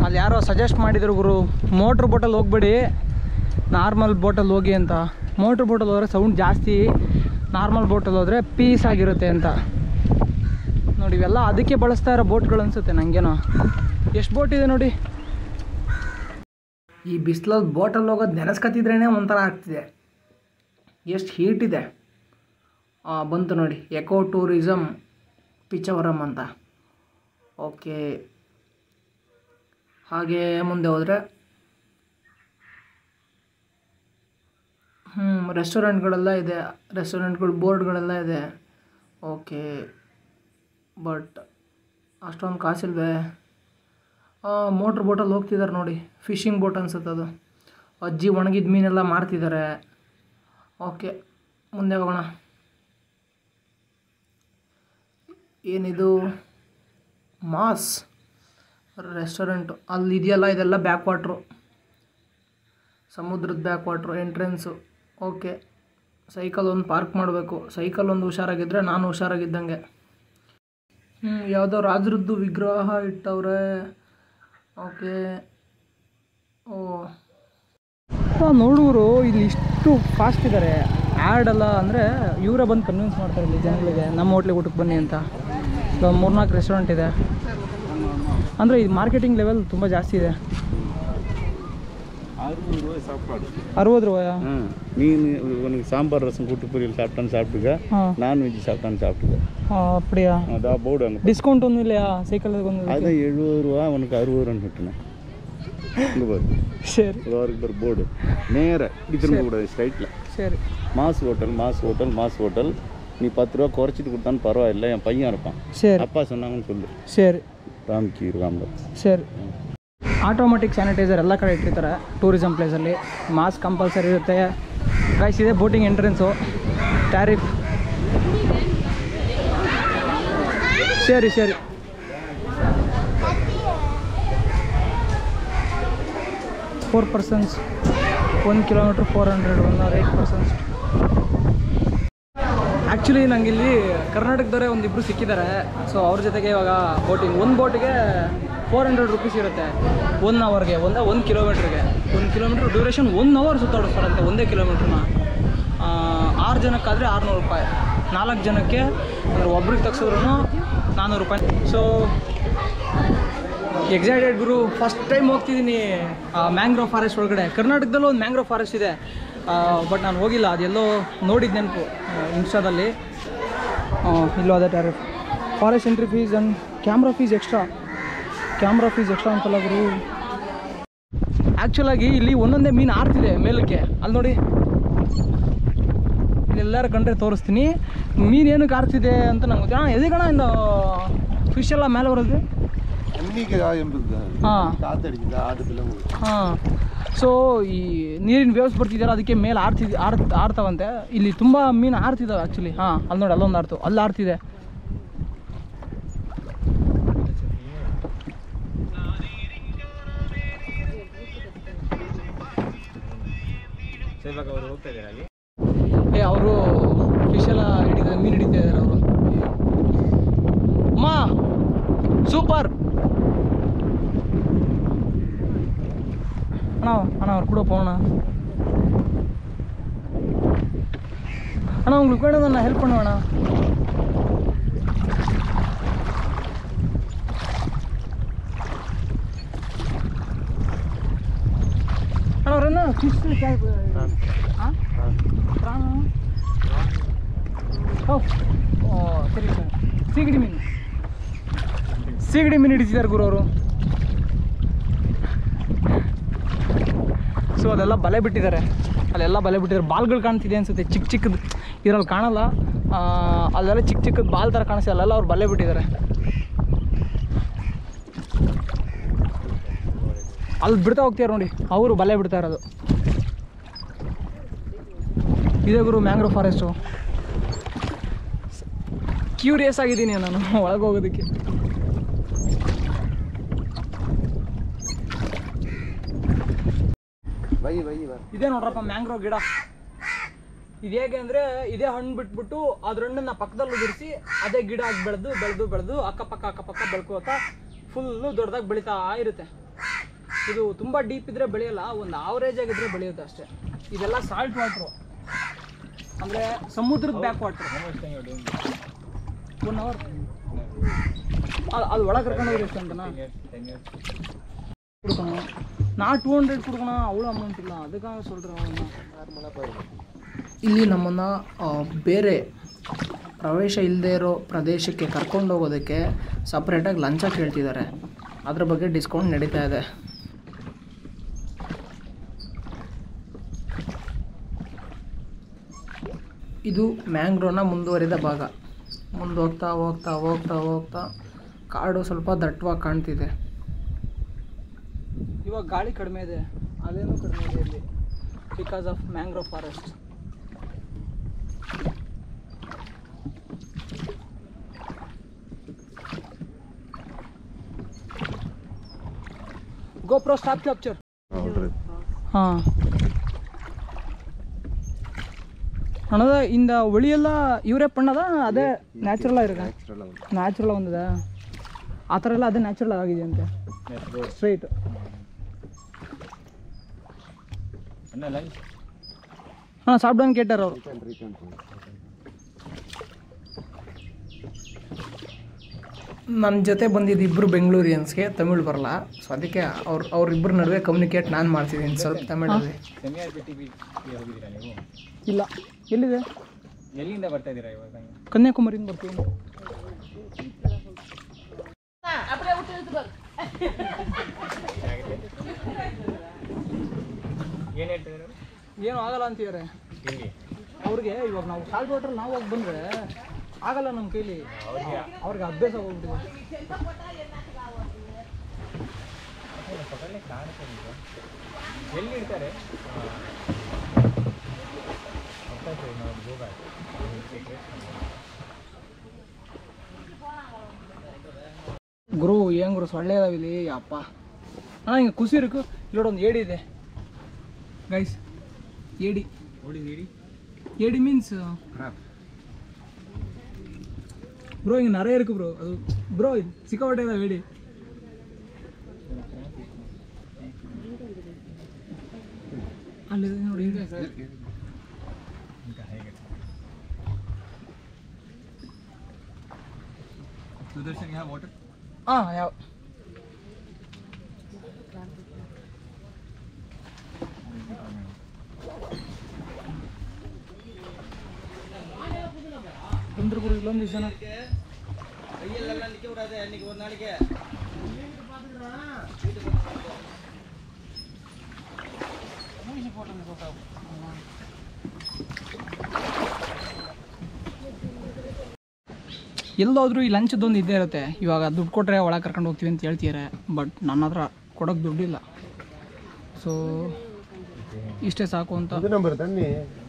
ಅಲ್ಲಿ ಯಾರೋ ಸಜೆಸ್ಟ್ ಮಾಡಿದ್ರು ಗುರು ಮೋಟ್ರ್ ಬೋಟಲ್ಲಿ ಹೋಗ್ಬೇಡಿ ನಾರ್ಮಲ್ ಬೋಟಲ್ಲಿ ಹೋಗಿ ಅಂತ ಮೋಟ್ರ್ ಬೋಟಲ್ಲಿ ಹೋದರೆ ಸೌಂಡ್ ಜಾಸ್ತಿ ನಾರ್ಮಲ್ ಬೋಟಲ್ಲಿ ಹೋದರೆ ಪೀಸ್ ಆಗಿರುತ್ತೆ ಅಂತ ನೋಡಿ ಇವೆಲ್ಲ ಅದಕ್ಕೆ ಬಳಸ್ತಾ ಇರೋ ಬೋಟ್ಗಳು ಅನಿಸುತ್ತೆ ನನಗೇನೋ ಎಷ್ಟು ಬೋಟ್ ಇದೆ ನೋಡಿ ಈ ಬಿಸಿಲಲ್ಲಿ ಬೋಟಲ್ಲಿ ಹೋಗೋದು ನೆನೆಸ್ಕೊತಿದ್ರೇ ಒಂಥರ ಆಗ್ತಿದೆ ಎಷ್ಟು ಹೀಟ್ ಇದೆ ಆ, ಬಂತು ನೋಡಿ ಎಕೋ ಟೂರಿಸಮ್ ಪಿಚವರಂ ಅಂತ ಓಕೆ ಹಾಗೆ ಮುಂದೆ ಹೋದರೆ ಹ್ಞೂ ರೆಸ್ಟೋರೆಂಟ್ಗಳೆಲ್ಲ ಇದೆ ರೆಸ್ಟೋರೆಂಟ್ಗಳು ಬೋರ್ಡ್ಗಳೆಲ್ಲ ಇದೆ ಓಕೆ ಬಟ್ ಅಷ್ಟೊಂದು ಕಾಸಿಲ್ವೇ ಮೋಟ್ರ್ ಬೋಟಲ್ಲಿ ಹೋಗ್ತಿದ್ದಾರೆ ನೋಡಿ ಫಿಶಿಂಗ್ ಬೋಟ್ ಅನ್ಸುತ್ತೆ ಅದು ಅಜ್ಜಿ ಒಣಗಿದ ಮೀನೆಲ್ಲ ಮಾರ್ತಿದ್ದಾರೆ ಓಕೆ ಮುಂದೆ ಹೋಗೋಣ ಏನಿದು ಮಾಸ್ ರೆಸ್ಟೋರೆಂಟು ಅಲ್ಲಿ ಇದೆಯಲ್ಲ ಇದೆಲ್ಲ ಬ್ಯಾಕ್ ವಾಟ್ರು ಸಮುದ್ರದ back water entrance okay cycle ಒಂದು ಪಾರ್ಕ್ ಮಾಡಬೇಕು ಸೈಕಲ್ ಒಂದು ಹುಷಾರಾಗಿದ್ದರೆ ನಾನು ಹುಷಾರಾಗಿದ್ದಂಗೆ ಹ್ಞೂ ಯಾವುದೋ ರಾಜರದ್ದು ವಿಗ್ರಹ ಇಟ್ಟವ್ರೆ ಓಕೆ ಓ ನೋಡುವರು ಇಲ್ಲಿ ಇಷ್ಟು ಫಾಸ್ಟ್ ಇದ್ದಾರೆ ಆ್ಯಡ್ ಎಲ್ಲ ಅಂದರೆ ಇವರೇ ಬಂದು ಕನ್ವಿನ್ಸ್ ಮಾಡ್ತಾರೆ ಇಲ್ಲಿ ಜನಗಳಿಗೆ ನಮ್ಮ ಹೋಟ್ಲಿಗೆ ಊಟಕ್ಕೆ ಬನ್ನಿ ಅಂತ ಒಂದು ಮೂರ್ನಾಲ್ಕು ರೆಸ್ಟೋರೆಂಟ್ ಇದೆ ಅಂದರೆ ಈ ಮಾರ್ಕೆಟಿಂಗ್ ಲೆವೆಲ್ ತುಂಬ ಜಾಸ್ತಿ ಇದೆ அறுபது ரூபாய் சாப்பாடு அறுபது ரூபாயா ஆ மீன் உனக்கு சாம்பார் ரசம் கூட்டு பொரியல் சாப்பிட்டான்னு சாப்பிட்டுக்க ஆ நான்வெஜ் சாப்பிட்டான்னு சாப்பிட்டுக்க ஆ, அப்படியா அதான் போர்டு அங்கே டிஸ்கவுண்ட் ஒன்றும் இல்லையா சைக்கிள் ஒன்று அதான் எழுபது ரூபா உனக்கு அறுபது ரூபான்னு விட்டுனேன் இங்கே பாரு சரி இருக்கு பாரு போர்டு நேராக இப்படி திரும்பக்கூடாது ஸ்ட்ரைட்டில் சரி mass hotel mass hotel mass hotel நீ பத்து ரூபா குறைச்சிட்டு கொடுத்தான்னு பரவாயில்ல என் பையன் இருப்பான் சரி அப்பா சொன்னாங்கன்னு சொல்லு சரி ರಾಮ್ಕಿ ರಾಮ್ಬರ್ ಸರಿ ಆಟೋಮೆಟಿಕ್ ಸ್ಯಾನಿಟೈಸರ್ ಎಲ್ಲ ಕಡೆ ಇಟ್ಟಿರ್ತಾರೆ ಟೂರಿಸಮ್ ಪ್ಲೇಸಲ್ಲಿ ಮಾಸ್ಕ್ ಕಂಪಲ್ಸರಿ ಇರುತ್ತೆ ಗೈಸ್ ಇದೆ ಬೋಟಿಂಗ್ ಎಂಟ್ರೆನ್ಸು ಟ್ಯಾರಿಫ್ ಸರಿ ಸರಿ four persons one kilometre four hundred one or eight persons actually ನಂಗೆ ಇಲ್ಲಿ ಕರ್ನಾಟಕದವರೇ ಒಂದಿಬ್ಬರು ಸಿಕ್ಕಿದ್ದಾರೆ ಸೊ ಅವ್ರ ಜೊತೆಗೆ ಇವಾಗ ಬೋಟಿಂಗ್ ಒಂದು ಬೋಟಿಗೆ ಫೋರ್ ಹಂಡ್ರೆಡ್ ರುಪೀಸ್ ಇರುತ್ತೆ ಒನ್ ಅವರ್ಗೆ ಒಂದ ಒಂದು ಕಿಲೋಮೀಟ್ರಿಗೆ ಒಂದು ಕಿಲೋಮೀಟ್ರ್ ಡ್ಯೂರೇಷನ್ ಒನ್ ಅವರ್ ಸುತ್ತಾಡಿಸ್ತಾರಂತೆ ಒಂದೇ ಕಿಲೋಮೀಟ್ರನ್ನ ಆರು ಜನಕ್ಕಾದರೆ ಆರುನೂರು ರೂಪಾಯಿ ನಾಲ್ಕು ಜನಕ್ಕೆ ಅಂದರೆ ಒಬ್ರಿಗೆ ತಗ್ಸಿದ್ರು ನಾನ್ನೂರು ರೂಪಾಯಿ ಸೊ ಎಕ್ಸೈಟೆಡ್ ಗುರು ಫಸ್ಟ್ ಟೈಮ್ ಹೋಗ್ತಿದ್ದೀನಿ ಮ್ಯಾಂಗ್ರೋವ್ ಫಾರೆಸ್ಟ್ ಒಳಗಡೆ ಕರ್ನಾಟಕದಲ್ಲೂ ಒಂದು ಮ್ಯಾಂಗ್ರೋವ್ ಫಾರೆಸ್ಟ್ ಇದೆ ಬಟ್ ನಾನು ಹೋಗಿಲ್ಲ ಅದೆಲ್ಲೋ ನೋಡಿದ ನೆನಪು ಇನ್ಸ್ಟಾದಲ್ಲಿ ಇಲ್ಲೋ ಅದೇ tariff forest entry fees and camera fees extra camera fees extra ಅಂತಲ್ಲ ಗುರು ಆ್ಯಕ್ಚುಲಾಗಿ ಇಲ್ಲಿ ಒಂದೊಂದೇ ಮೀನು ಆರ್ತಿದೆ ಮೇಲಕ್ಕೆ ಅಲ್ಲಿ ನೋಡಿ ಎಲ್ಲರ ಕಂಡ್ರೆ ತೋರಿಸ್ತೀನಿ ಮೀನು ಏನಕ್ಕೆ ಆರ್ತಿದೆ ಅಂತ ನಂಗೆ ಗೊತ್ತಿಲ್ಲ ಎದೆ ಕಣ ಇಂದ ಫಿಶ್ ಎಲ್ಲ ಮೇಲೆ ಬರೋದು தண்ணிக்கு ಎಂಬುದು ಹಾಂ ಕಾತಡಿಸಿದ ಆಡು ಬಿಲವು ಹಾಂ ಸೊ ಈ ನೀರಿನ ವೇವ್ಸ್ ಬರ್ತಿದೆಯಲ್ಲ ಅದಕ್ಕೆ ಮೇಲೆ ಆರ್ತಿದ್ ಆರ್ ಆಡ್ತಾವಂತೆ ಇಲ್ಲಿ ತುಂಬ ಮೀನು ಆಡ್ತಿದ್ದಾವೆ ಆ್ಯಕ್ಚುಲಿ ಹಾಂ ಅಲ್ಲಿ ನೋಡಿ ಅಲ್ಲೊಂದು ಆಡ್ತು ಅಲ್ಲಿ ಆಡ್ತಿದೆ ಏ ಅವರು ಫಿಶ್ ಎಲ್ಲ ಹಿಡಿದ ಮೀನು ಹಿಡಿತಾ ಇದ್ದಾರೆ ಅವರು ಅಮ್ಮ ಸೂಪರ್ அண்ணா அண்ணா அவர் கூட போகணா அண்ணா உங்களுக்கு வேணும் நான் ஹெல்ப் பண்ணுவேண்ணா அண்ணா அவர் என்ன ஃபிஷ் ஆ ಪ್ರಾಣ ಓ ಓ ಸರಿ ಸರ್ ಸೀಗಡಿ ಮೀನು ಸೀಗಡಿ ಮೀನು ಹಿಡಿತಿದ್ದಾರೆ ಗುರು ಅವರು ಸೊ ಅದೆಲ್ಲ ಬಲೆ ಬಿಟ್ಟಿದ್ದಾರೆ ಅಲ್ಲೆಲ್ಲ ಬಲೆ ಬಿಟ್ಟಿದ್ದಾರೆ ಬಾಲ್ಗಳು ಕಾಣ್ತಿದೆ ಅನ್ಸುತ್ತೆ ಚಿಕ್ಕ ಚಿಕ್ಕದು ಇದರಲ್ಲಿ ಕಾಣಲ್ಲ ಆ, ಅಲ್ಲೆಲ್ಲ ಚಿಕ್ಕ ಚಿಕ್ಕದು ಬಾಲ್ ಥರ ಕಾಣಿಸ್ತೆ ಅಲ್ಲೆಲ್ಲ ಅವ್ರು ಬಲೆ ಬಿಟ್ಟಿದ್ದಾರೆ ಅಲ್ಲಿ ಬಿಡ್ತಾ ಹೋಗ್ತಿದ್ದಾರೆ ನೋಡಿ ಅವರು ಬಲೆ ಬಿಡ್ತಾ ಇರೋದು ಇದೇ ಗುರು ಮ್ಯಾಂಗ್ರೋವ್ ಫಾರೆಸ್ಟು ಕ್ಯೂರಿಯಸ್ ಆಗಿದ್ದೀನಿ ನಾನು ಒಳಗೆ ಹೋಗೋದಕ್ಕೆ ಬೈ ಬೈ ಬೈ ಇದೇ ನೋಡ್ರಪ್ಪ ಮ್ಯಾಂಗ್ರೋವ್ ಗಿಡ ಇದು ಹೇಗೆ ಅಂದರೆ ಇದೇ ಹಣ್ಣು ಬಿಟ್ಬಿಟ್ಟು ಅದ್ರ ಹಣ್ಣನ್ನ ಪಕ್ಕದಲ್ಲಿ ಬಿಡಿಸಿ ಅದೇ ಗಿಡ ಆಗಿ ಬೆಳೆದು ಬೆಳೆದು ಬೆಳೆದು ಅಕ್ಕಪಕ್ಕ ಅಕ್ಕಪಕ್ಕ ಬೆಳ್ಕೋತಾ ಫುಲ್ಲು ದೊಡ್ಡದಾಗಿ ಬೆಳೀತಾ ಇರುತ್ತೆ ಇದು ತುಂಬ ಡೀಪ್ ಇದ್ರೆ ಬೆಳೆಯಲ್ಲ ಒಂದು ಆವರೇಜ್ ಆಗಿದ್ರೆ ಬೆಳೆಯುತ್ತೆ ಅಷ್ಟೇ ಇದೆಲ್ಲ ಸಾಲ್ಟ್ ವಾಟ್ರು ಅಂದರೆ ಸಮುದ್ರದ ಬ್ಯಾಕ್ ವಾಟ್ರು ಒನ್ ಅವರ್ ಅದು ಅದು ಒಳಗೆ ಕರ್ಕೊಂಡು ಹೋದ್ರೆ ಎಷ್ಟು ಅಂತನಾ கொடுக்கணும் நான் டூ ஹண்ட்ரட் கொடுக்கணும் அவ்வளோ அமௌண்ட் ಇಲ್ಲ ಅದಕ್ಕಾக சொல்கிறேன் ಇಲ್ಲಿ ನಮ್ಮನ್ನು ಬೇರೆ ಪ್ರವೇಶ ಇಲ್ಲದೆ ಇರೋ ಪ್ರದೇಶಕ್ಕೆ ಕರ್ಕೊಂಡು ಹೋಗೋದಕ್ಕೆ ಸಪ್ರೇಟಾಗಿ ಲಂಚ ಕೇಳ್ತಿದ್ದಾರೆ ಅದ್ರ ಬಗ್ಗೆ ಡಿಸ್ಕೌಂಟ್ ನಡೀತಾ ಇದೆ ಇದು ಮ್ಯಾಂಗ್ರೋವ್ನ ಮುಂದುವರಿದ ಭಾಗ ಮುಂದೆ ಹೋಗ್ತಾ ಹೋಗ್ತಾ ಹೋಗ್ತಾ ಹೋಗ್ತಾ ಕಾಡು ಸ್ವಲ್ಪ ದಟ್ಟವಾಗಿ ಕಾಣ್ತಿದೆ ಇವಾಗ ಗಾಳಿ ಕಡಿಮೆ ಇದೆ ಅದೇನೂ ಕಡಿಮೆ ಇದೆ ಇಲ್ಲಿ because of mangrove forest GoPro stop capture ಹಾಂ அண்ணா இந்த ஒளியெல்லாம் ಇವರೇ பண்ணದ ಅದೇ ನ್ಯಾಚುರಲ್ ಇருக்கு ನ್ಯಾಚುರಲ್ ಒಂದಿದೆ ಆ ಥರ ಎಲ್ಲ ಅದೇ ನ್ಯಾಚುರಲ್ ಆಗಿದೆ ಅಂತೆ ಸ್ಟ್ರೈಟ್ ಅಣ್ಣ ಲಂಚ್ ಹಾಂ ಸಾப்பிಡೋನ್ ಕೇಟಾರ ಅವರು ನನ್ನ ಜೊತೆ ಬಂದಿದ್ದು ಇಬ್ಬರು ಬೆಂಗಳೂರಿಯನ್ಸ್ಗೆ ತಮಿಳ್ ಬರಲ್ಲ ಸೊ ಅದಕ್ಕೆ ಅವ್ರ ಅವ್ರಿಬ್ಬರ ನಡುವೆ ಕಮ್ಯುನಿಕೇಟ್ ನಾನು ಮಾಡ್ತಿದ್ದೀನಿ ಸ್ವಲ್ಪ ತಮಿಳಲ್ಲಿ ಸೆಮಿಯಾರ್ ಬಿಟ್ಟು ಹೋಗಿದ್ದೀರಾ ನೀವು ಇಲ್ಲ ಎಲ್ಲಿದೆ ಎಲ್ಲಿಂದ ಬರ್ತಾ ಇದ್ದೀರಾ ಇವಾಗ ಕನ್ಯಾಕುಮಾರಿಯಿಂದ ಬರ್ತೀವಿ ಏನು ಹೇಳ್ತಿದ್ದೀರಾ ಏನು ಆಗಲ್ಲ ಅಂತಿದ್ದಾರೆ ಇಲ್ಲಿ ಅವ್ರಿಗೆ ಇವಾಗ ನಾವು ಸಾಲ್ಟ್ ವಾಟ್ರಲ್ಲಿ ನಾವು ಹೋಗಿ ಬಂದರೆ ಆಗಲ್ಲ ನಮ್ಮ ಕೈಲಿ ಅವ್ರಿಗೆ ಅಭ್ಯಾಸ ಹೋಗ್ಬಿಟ್ಟಿದೆ ಪಕ್ಕದಲ್ಲೇ ಕಾಣುತ್ತೆ ನಿಮ್ಗೆ. ಎಲ್ಲಿ ಇಡ್ತಾರೆ ಗುರು ಏನ್ ಗುರು ಸೊಳ್ಳೆ ಇದಾವೆ ಇಲ್ಲಿ ಅಪ್ಪ ಅಣ್ಣ ಹಿಂಗೆ ಖುಷಿ ಇರಕು ಇಲ್ಲೊಂದು ಏಡಿ ಇದೆ ಗೈಸ್ ಏಡಿ ಏಡಿ ಮೀನ್ಸ್ ಬ್ರೋ ಹಿಂಗೆ ನರ ಇருக்கு ಬ್ರೋ ಅದು ಬ್ರೋ ಇದು ಸಿಕ್ಕಾಪಟ್ಟೆ ಇದಾವೆ ಏಡಿ ಅಲ್ಲಿದೆ ನೋಡಿ ಸುದರ್ಶನ್ ಯಾವ ವಾಟರ್ ಹಾಂ ಯಾವ ಬಂದ್ರು ಗುರು ಇಲ್ಲೊಂದು ಜನ ಎಲ್ಲೋದ್ರೂ ಈ ಲಂಚದೊಂದು ಇದ್ದೇ ಇರುತ್ತೆ ಇವಾಗ ದುಡ್ಡು ಕೊಟ್ಟರೆ ಒಳಗೆ ಕರ್ಕೊಂಡು ಹೋಗ್ತೀವಿ ಅಂತ ಹೇಳ್ತಿದ್ದಾರೆ ಬಟ್ ನನ್ನ ಹತ್ರ ಕೊಡೋಕ್ಕೆ ದುಡ್ಡಿಲ್ಲ ಸೊ ಇಷ್ಟೇ ಸಾಕು ಅಂತ ನಂಬರ್ ತನ್ನಿ